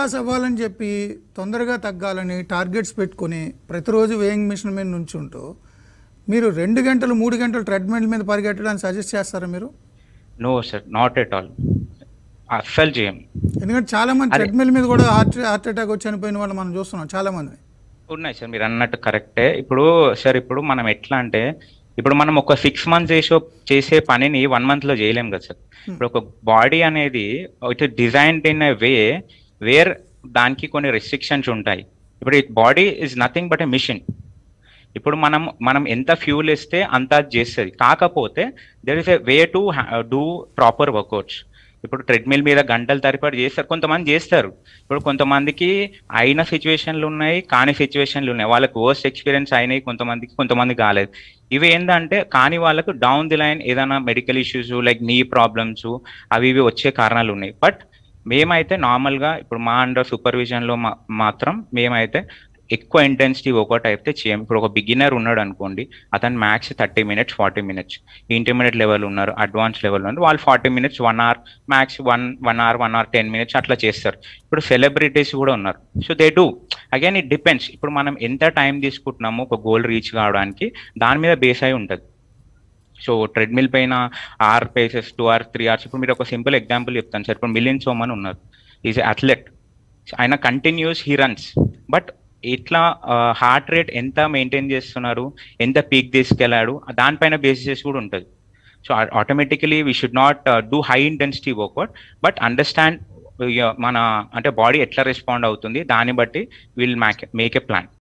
Loss అవ్వాలని చెప్పి తొందరగా తగ్గాలని టార్గెట్స్ పెట్టుకొని ప్రతిరోజు వేయింగ్ మిషన్ మీద నుంచుంటూ మీరు రెండు గంటలు మూడు గంటలు ట్రెడ్మిల్ మీద పరిగెట్టడానికి సజెస్ట్ చేస్తారా మీరు no sir not at all అస్సలు చేయం ఎందుకంటే చాలా మంది అరే. ట్రెడ్మిల్ మీద కూడా హార్ట్ హార్ట్ అటాక్ వచ్చి చనిపోయిన వాళ్ళు మనం చూస్తున్నాం చాలా మంది ఉన్నాయి సార్ మీరు అన్నట్టు కరెక్టే ఇప్పుడు సార్ ఇప్పుడు మనం ఎట్లా అంటే ఇప్పుడు మనం ఒక సిక్స్ మంత్స్ చేసే చేసే పనిని వన్ మంత్ లో చేయలేం కదా సార్ ఇప్పుడు ఒక బాడీ అనేది it designed in a way where దానికి కొన్ని రెస్ట్రిక్షన్స్ ఉంటాయి ఇప్పుడు body is nothing but a machine ఇప్పుడు మనం మనం ఎంత ఫ్యూల్ ఇస్తే అంత అది చేస్తుంది కాకపోతే there is a way to do proper workouts ఇప్పుడు ట్రెడ్మిల్ మీద గంటల తరబడి చేస్తారు కొంతమంది చేస్తారు ఇప్పుడు కొంతమందికి అయిన సిచ్యువేషన్లు ఉన్నాయి కాని సిచ్యువేషన్లు ఉన్నాయి వాళ్ళకి వర్స్ట్ ఎక్స్పీరియన్స్ అయినాయి కొంతమందికి కొంతమంది కాలేదు ఇవి ఏంటంటే కాని వాళ్ళకు డౌన్ ది లైన్ ఏదైనా medical issues like knee problems అవి ఇవి వచ్చే కారణాలు ఉన్నాయి బట్ మేమైతే నార్మల్గా ఇప్పుడు మా అండర్ సూపర్విజన్లో మా మాత్రం మేమైతే ఎక్కువ ఇంటెన్సిటీ వర్కౌట్ అయితే చేయం ఇప్పుడు ఒక బిగినర్ ఉన్నాడు అనుకోండి అతను max thirty minutes forty minutes intermediate level ఉన్నారు అడ్వాన్స్ లెవెల్ ఉన్నారు వాళ్ళు forty minutes one hour max one one hour one hour ten minutes అట్లా చేస్తారు ఇప్పుడు సెలబ్రిటీస్ కూడా ఉన్నారు so they do again it depends ఇప్పుడు మనం ఎంత టైం తీసుకుంటున్నామో ఒక గోల్ రీచ్ కావడానికి దాని మీద బేస్ అయి ఉంటుంది సో ట్రెడ్మిల్ పైన or paces two or three hours ఇప్పుడు మీరు ఒక సింపుల్ ఎగ్జాంపుల్ చెప్తాను సార్ ఇప్పుడు మిలియన్ సోమన్ ఉన్నారు ఈజ్ అథ్లెట్ ఆయన కంటిన్యూస్ హీ రన్స్ బట్ ఇట్లా హార్ట్ రేట్ ఎంత మెయింటైన్ చేస్తున్నారు ఎంత పీక్ తీసుకెళ్లాడు దానిపైన బేసిస్ కూడా ఉంటుంది so automatically we should not do high intensity workout but understand మన అంటే బాడీ ఎట్లా రెస్పాండ్ అవుతుంది దాన్ని బట్టి will make make a plan